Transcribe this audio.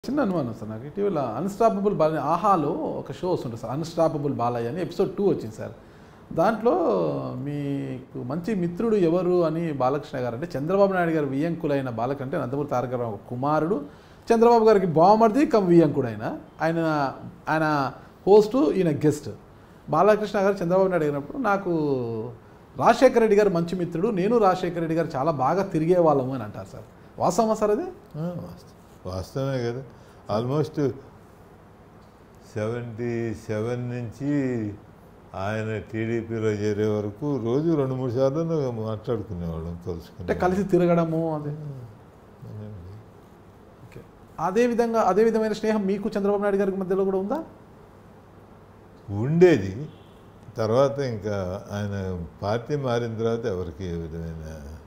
చిన్న అనుమానం సార్ నాకు ఇటీవల అన్స్టాపబుల్ బాలయ్య ఆహాలో ఒక షో వస్తుంటుంది సార్ అన్స్టాపబుల్ బాలయ్య అని ఎపిసోడ్ టూ వచ్చింది సార్ దాంట్లో మీకు మంచి మిత్రుడు ఎవరు అని బాలకృష్ణ గారు అంటే చంద్రబాబు నాయుడు గారు వియ్యంకులైన బాలకృష్ణ అంటే నందమూరి తారక రావు కుమారుడు చంద్రబాబు గారికి బావమరిది కమ్ వియ్యంకుడు ఆయన ఆయన ఆయన హోస్టు ఈయన గెస్ట్ బాలకృష్ణ గారు చంద్రబాబు నాయుడు అడిగినప్పుడు నాకు రాజశేఖర రెడ్డి గారు మంచి మిత్రుడు నేను రాజశేఖర రెడ్డి గారు చాలా బాగా తిరిగే వాళ్ళము అని అంటారు సార్ వాస్తవమా సార్ అది ఆ, వాస్త- వాస్తవమే కదా ఆల్మోస్ట్ సెవెంటీ సెవెన్ నుంచి ఆయన టీడీపీలో చేరే వరకు రోజు రెండు మూడు సార్లు మాట్లాడుకునేవాళ్ళం అంటే కలుసుకునే కలిసి తిరగడము అది ఓకే అదే విధంగా అదే విధమైన స్నేహం మీకు చంద్రబాబు నాయుడు గారికి మధ్యలో కూడా ఉందా ఉండేది తర్వాత ఇంకా ఆయన పార్టీ మారిన తర్వాత ఎవరికి ఏ విధమైన